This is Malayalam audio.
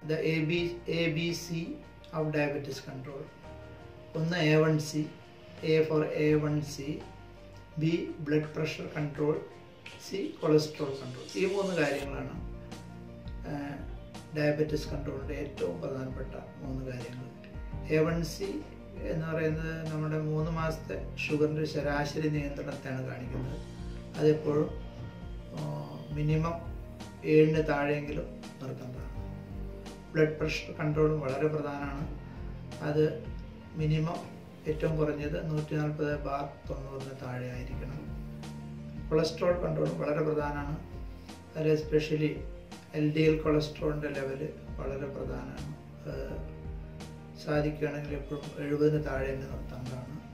the A B A B C of diabetes control ഒന്ന് A one C A four A one C B blood pressure control C cholesterol control ഈ മൂന്ന് കാര്യങ്ങളാണ് ഡയബറ്റീസ് കൺട്രോളിൻ്റെ ഏറ്റവും പ്രധാനപ്പെട്ട മൂന്ന് കാര്യങ്ങൾ എ വൺ സി എന്ന് പറയുന്നത് നമ്മുടെ മൂന്ന് മാസത്തെ ഷുഗറിൻ്റെ ശരാശരി നിയന്ത്രണത്തെയാണ് കാണിക്കുന്നത് അതെപ്പോഴും മിനിമം ഏഴിന് താഴെയെങ്കിലും നിർത്തേണ്ടതാണ് ബ്ലഡ് പ്രഷർ കൺട്രോളും വളരെ പ്രധാനമാണ് അത് മിനിമം ഏറ്റവും കുറഞ്ഞത് നൂറ്റി നാൽപ്പത് ബാർ തൊണ്ണൂറിന് താഴെ ആയിരിക്കണം കൊളസ്ട്രോൾ കൺട്രോൾ വളരെ പ്രധാനമാണ് അതിൽ എസ്പെഷ്യലി എൽ ഡി എൽ കൊളസ്ട്രോളിൻ്റെ ലെവല് വളരെ പ്രധാനമാണ് സാധിക്കുകയാണെങ്കിൽ എപ്പോഴും എഴുപതിന് താഴെ തന്നെ നിർത്തേണ്ടതാണ്